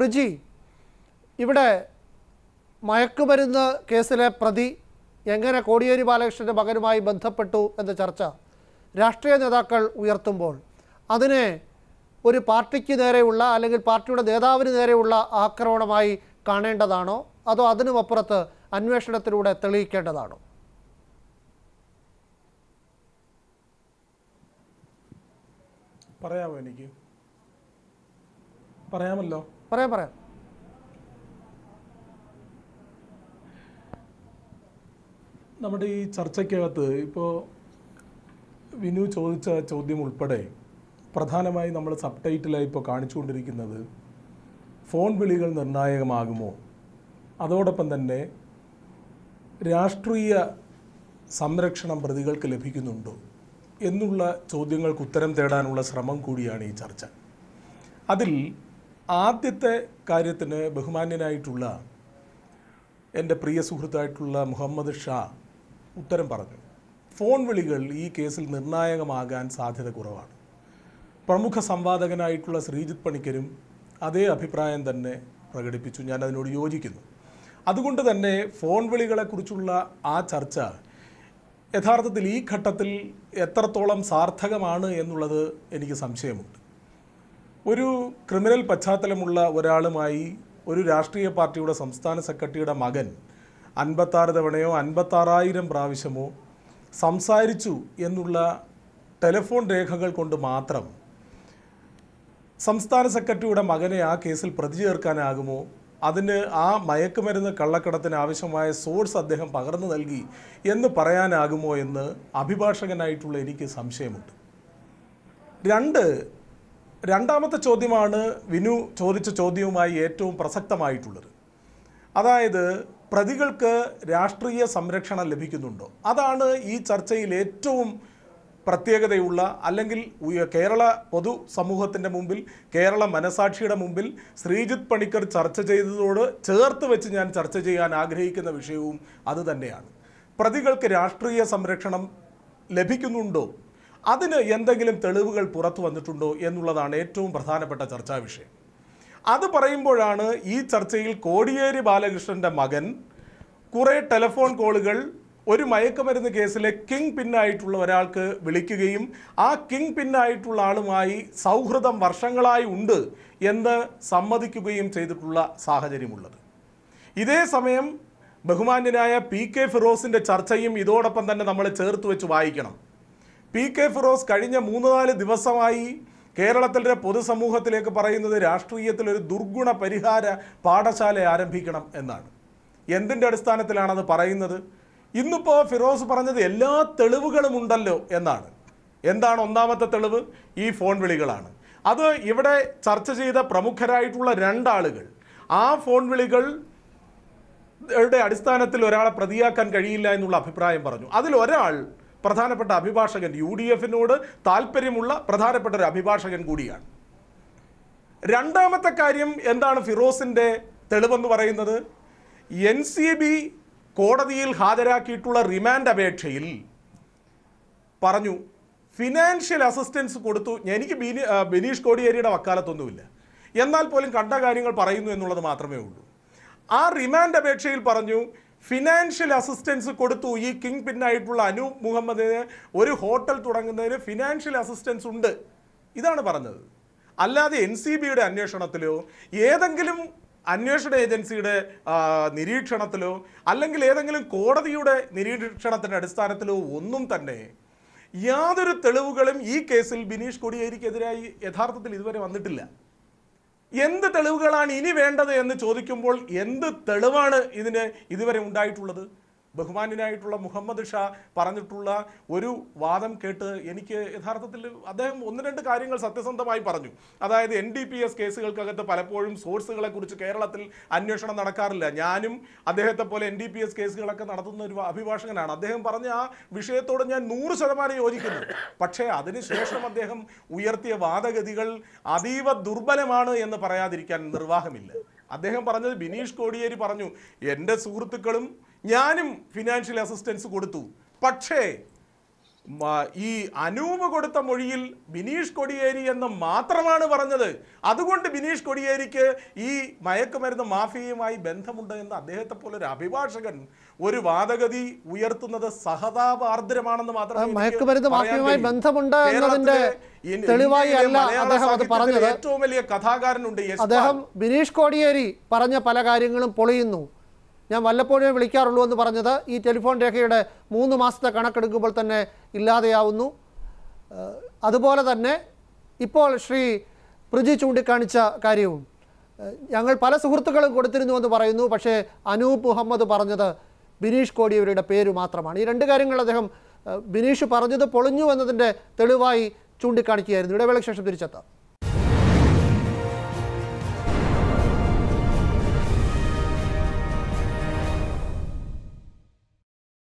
പ്രിജി ഇവിടെ മയക്കുമരുന്ന് കേസിലെ പ്രതി എങ്ങനെ കോടിയേരി ബാലകൃഷ്ണൻ്റെ മകനുമായി ബന്ധപ്പെട്ടു എന്ന ചർച്ച രാഷ്ട്രീയ നേതാക്കൾ ഉയർത്തുമ്പോൾ അതിനെ ഒരു പാർട്ടിക്ക് നേരെയുള്ള അല്ലെങ്കിൽ പാർട്ടിയുടെ നേതാവിന് നേരെയുള്ള ആക്രമണമായി കാണേണ്ടതാണോ അതോ അതിനുമപ്പുറത്ത് അന്വേഷണത്തിലൂടെ തെളിയിക്കേണ്ടതാണോ പറയാമോ എനിക്ക് പറയാമല്ലോ പറയാം പറയാം നമ്മുടെ ഈ ചർച്ചയ്ക്കകത്ത് ഇപ്പോൾ വിനു ചോദിച്ച ചോദ്യം ഉൾപ്പെടെ പ്രധാനമായി നമ്മൾ സബ് ടൈറ്റിലായി ഇപ്പോൾ കാണിച്ചുകൊണ്ടിരിക്കുന്നത് ഫോൺ വിളികൾ നിർണായകമാകുമോ അതോടൊപ്പം തന്നെ രാഷ്ട്രീയ സംരക്ഷണം പ്രതികൾക്ക് ലഭിക്കുന്നുണ്ടോ എന്നുള്ള ചോദ്യങ്ങൾക്ക് ഉത്തരം തേടാനുള്ള ശ്രമം കൂടിയാണ് ഈ ചർച്ച അതിൽ ആദ്യത്തെ കാര്യത്തിന് ബഹുമാന്യനായിട്ടുള്ള എൻ്റെ പ്രിയ സുഹൃത്തായിട്ടുള്ള മുഹമ്മദ് ഷാ ഉത്തരം പറഞ്ഞു ഫോൺ വിളികൾ ഈ കേസിൽ നിർണായകമാകാൻ സാധ്യത കുറവാണ് പ്രമുഖ സംവാദകനായിട്ടുള്ള ശ്രീജിത്ത് പണിക്കരും അതേ അഭിപ്രായം തന്നെ പ്രകടിപ്പിച്ചു ഞാൻ അതിനോട് യോജിക്കുന്നു അതുകൊണ്ട് തന്നെ ഫോൺ വിളികളെക്കുറിച്ചുള്ള ആ ചർച്ച യഥാർത്ഥത്തിൽ ഈ ഘട്ടത്തിൽ എത്രത്തോളം സാർത്ഥകമാണ് എന്നുള്ളത് എനിക്ക് സംശയമുണ്ട് ഒരു ക്രിമിനൽ പശ്ചാത്തലമുള്ള ഒരാളുമായി ഒരു രാഷ്ട്രീയ പാർട്ടിയുടെ സംസ്ഥാന സെക്രട്ടറിയുടെ മകൻ അൻപത്താറ് തവണയോ അൻപത്താറായിരം പ്രാവശ്യമോ സംസാരിച്ചു എന്നുള്ള ടെലിഫോൺ രേഖകൾ കൊണ്ട് മാത്രം സംസ്ഥാന സെക്രട്ടറിയുടെ മകനെ ആ കേസിൽ പ്രതി ചേർക്കാനാകുമോ അതിന് ആ മയക്കുമരുന്ന് കള്ളക്കടത്തിന് ആവശ്യമായ സോഴ്സ് അദ്ദേഹം പകർന്നു നൽകി എന്ന് പറയാനാകുമോ എന്ന് അഭിഭാഷകനായിട്ടുള്ള എനിക്ക് സംശയമുണ്ട് രണ്ട് രണ്ടാമത്തെ ചോദ്യമാണ് വിനു ചോദിച്ച ചോദ്യവുമായി ഏറ്റവും പ്രസക്തമായിട്ടുള്ളത് അതായത് പ്രതികൾക്ക് രാഷ്ട്രീയ സംരക്ഷണം ലഭിക്കുന്നുണ്ടോ അതാണ് ഈ ചർച്ചയിൽ ഏറ്റവും പ്രത്യേകതയുള്ള അല്ലെങ്കിൽ ഉയ- കേരള പൊതു സമൂഹത്തിൻ്റെ മുമ്പിൽ കേരള മനസാക്ഷിയുടെ മുമ്പിൽ ശ്രീജിത്ത് പണിക്കർ ചർച്ച ചെയ്തതോട് ചേർത്ത് വെച്ച് ഞാൻ ചർച്ച ചെയ്യാൻ ആഗ്രഹിക്കുന്ന വിഷയവും അതുതന്നെയാണ് പ്രതികൾക്ക് രാഷ്ട്രീയ സംരക്ഷണം ലഭിക്കുന്നുണ്ടോ അതിന് എന്തെങ്കിലും തെളിവുകൾ പുറത്തു വന്നിട്ടുണ്ടോ എന്നുള്ളതാണ് ഏറ്റവും പ്രധാനപ്പെട്ട ചർച്ചാ വിഷയം അത് പറയുമ്പോഴാണ് ഈ ചർച്ചയിൽ കോടിയേരി ബാലകൃഷ്ണന്റെ മകൻ കുറേ ടെലിഫോൺ കോളുകൾ ഒരു മയക്കുമരുന്ന് കേസിലെ കിങ് പിന്നായിട്ടുള്ള ഒരാൾക്ക് വിളിക്കുകയും ആ കിങ് പിന്നായിട്ടുള്ള ആളുമായി സൗഹൃദം വർഷങ്ങളായി ഉണ്ട് എന്ന് സമ്മതിക്കുകയും ചെയ്തിട്ടുള്ള സാഹചര്യമുള്ളത് ഇതേ സമയം ബഹുമാന്യനായ പി കെ ഫിറോസിന്റെ ചർച്ചയും ഇതോടൊപ്പം തന്നെ നമ്മൾ ചേർത്ത് വെച്ച് വായിക്കണം പി കെ ഫിറോസ് കഴിഞ്ഞ മൂന്ന് നാല് ദിവസമായി കേരളത്തിലെ പൊതുസമൂഹത്തിലേക്ക് പറയുന്നത് രാഷ്ട്രീയത്തിൽ ഒരു ദുർഗുണ പരിഹാര പാഠശാല ആരംഭിക്കണം എന്നാണ് എന്തിൻ്റെ അടിസ്ഥാനത്തിലാണത് പറയുന്നത് ഇന്നിപ്പോൾ ഫിറോസ് പറഞ്ഞത് എല്ലാ തെളിവുകളും ഉണ്ടല്ലോ എന്നാണ് എന്താണ് ഒന്നാമത്തെ തെളിവ് ഈ ഫോൺ വിളികളാണ് അത് ഇവിടെ ചർച്ച ചെയ്ത പ്രമുഖരായിട്ടുള്ള രണ്ടാളുകൾ ആ ഫോൺ വിളികൾ യുടെ അടിസ്ഥാനത്തിൽ ഒരാളെ പ്രതിയാക്കാൻ കഴിയില്ല എന്നുള്ള അഭിപ്രായം പറഞ്ഞു അതിൽ ഒരാൾ പ്രധാനപ്പെട്ട അഭിഭാഷകൻ യു ഡി എഫിനോട് താല്പര്യമുള്ള പ്രധാനപ്പെട്ട ഒരു അഭിഭാഷകൻ കൂടിയാണ് രണ്ടാമത്തെ കാര്യം എന്താണ് ഫിറോസിന്റെ തെളിവെന്ന് പറയുന്നത് എൻ സി ബി കോടതിയിൽ ഹാജരാക്കിയിട്ടുള്ള റിമാൻഡ് അപേക്ഷയിൽ പറഞ്ഞു ഫിനാൻഷ്യൽ അസിസ്റ്റൻസ് കൊടുത്തു എനിക്ക് ബിനി ആ, ബിനീഷ് കോടിയേരിയുടെ വക്കാലത്തൊന്നുമില്ല എന്നാൽ പോലും കണ്ട കാര്യങ്ങൾ പറയുന്നു എന്നുള്ളത് മാത്രമേ ഉള്ളൂ ആ റിമാൻഡ് അപേക്ഷയിൽ പറഞ്ഞു ഫിനാൻഷ്യൽ അസിസ്റ്റൻസ് കൊടുത്തു ഈ കിങ് പിന്നായിട്ടുള്ള അനൂപ് മുഹമ്മദിന് ഒരു ഹോട്ടൽ തുടങ്ങുന്നതിന് ഫിനാൻഷ്യൽ അസിസ്റ്റൻസ് ഉണ്ട് ഇതാണ് പറഞ്ഞത് അല്ലാതെ എൻ സി ബിയുടെ അന്വേഷണത്തിലോ ഏതെങ്കിലും അന്വേഷണ ഏജൻസിയുടെ ആ, നിരീക്ഷണത്തിലോ അല്ലെങ്കിൽ ഏതെങ്കിലും കോടതിയുടെ നിരീക്ഷണത്തിൻ്റെ അടിസ്ഥാനത്തിലോ ഒന്നും തന്നെ യാതൊരു തെളിവുകളും ഈ കേസിൽ ബിനീഷ് കൊടിയേരിക്കെതിരായി യഥാർത്ഥത്തിൽ ഇതുവരെ വന്നിട്ടില്ല എന്ത് തെളിവുകളാണ് ഇനി വേണ്ടത് എന്ന് ചോദിക്കുമ്പോൾ എന്ത് തെളിവാണ് ഇതിന് ഇതുവരെ ഉണ്ടായിട്ടുള്ളത് ബഹുമാന്യനായിട്ടുള്ള മുഹമ്മദ് ഷാ പറഞ്ഞിട്ടുള്ള ഒരു വാദം കേട്ട് എനിക്ക് യഥാർത്ഥത്തിൽ അദ്ദേഹം ഒന്ന് രണ്ട് കാര്യങ്ങൾ സത്യസന്ധമായി പറഞ്ഞു അതായത് എൻ ഡി പി എസ് കേസുകൾക്കകത്ത് പലപ്പോഴും സോഴ്സുകളെ കുറിച്ച് കേരളത്തിൽ അന്വേഷണം നടക്കാറില്ല ഞാനും അദ്ദേഹത്തെ പോലെ എൻ ഡി പി എസ് കേസുകളൊക്കെ നടത്തുന്ന ഒരു അഭിഭാഷകനാണ് അദ്ദേഹം പറഞ്ഞ ആ വിഷയത്തോട് ഞാൻ നൂറ് ശതമാനം യോജിക്കുന്നു പക്ഷേ അതിനുശേഷം അദ്ദേഹം ഉയർത്തിയ വാദഗതികൾ അതീവ ദുർബലമാണ് എന്ന് പറയാതിരിക്കാൻ നിർവാഹമില്ല അദ്ദേഹം പറഞ്ഞത് ബിനീഷ് കോടിയേരി പറഞ്ഞു എൻ്റെ സുഹൃത്തുക്കളും ഞാനും ഫിനാൻഷ്യൽ അസിസ്റ്റൻസ് കൊടുത്തു പക്ഷേ മ- ഈ അനൂപ് കൊടുത്ത മൊഴിയിൽ ബിനീഷ് കൊടിയേരി എന്ന് മാത്രമാണ് പറഞ്ഞത് അതുകൊണ്ട് ബിനീഷ് കൊടിയേരിക്ക് ഈ മയക്കുമരുന്ന് മാഫിയയുമായി ബന്ധമുണ്ട് എന്ന് അദ്ദേഹത്തെ പോലെ ഒരു അഭിഭാഷകൻ ഒരു വാദഗതി ഉയർത്തുന്നത് സഹതാപാർദ്രമാണെന്ന് മാത്രമേ എനിക്ക് മയക്കുമരുന്ന് പറയാൻ മാഫിയയുമായി കഴിയൂ. ബന്ധമുണ്ട് എന്നതിന്റെ കേരളത്തിലെ ഇൻ- തെളിവായി ഇന്ത്യയിലെ അല്ല മലയാള അദ്ദേഹം അത് സാഹിത്യത്തിലെ പറഞ്ഞത് ഏറ്റവും വലിയ കഥാകാരനുണ്ട് യശ്പാൽ. അദ്ദേഹം ബിനീഷ് കോടിയേരി പറഞ്ഞ പല കാര്യങ്ങളും പൊളിയുന്നു ഞാൻ വല്ലപ്പോഴേ വിളിക്കാറുള്ളൂ എന്ന് പറഞ്ഞത് ഈ ടെലിഫോൺ രേഖയുടെ മൂന്ന് മാസത്തെ കണക്കെടുക്കുമ്പോൾ തന്നെ ഇല്ലാതെയാവുന്നു ഏഹ് അതുപോലെ തന്നെ ഇപ്പോൾ ശ്രീ പ്രിജി ചൂണ്ടിക്കാണിച്ച കാര്യവും ഏഹ് ഞങ്ങൾ പല സുഹൃത്തുക്കളും കൊടുത്തിരുന്നുവെന്ന് പറയുന്നു പക്ഷേ അനൂപ് മുഹമ്മദ് പറഞ്ഞത് ബിനീഷ് കോടിയേരിയുടെ പേര് മാത്രമാണ് ഈ രണ്ട് കാര്യങ്ങൾ അദ്ദേഹം ഏഹ് ബിനീഷ് പറഞ്ഞത് പൊളിഞ്ഞു എന്നതിൻ്റെ തെളിവായി ചൂണ്ടിക്കാണിക്കുകയായിരുന്നു ഇടവേളയ്ക്ക് ശേഷം തിരിച്ചെത്താം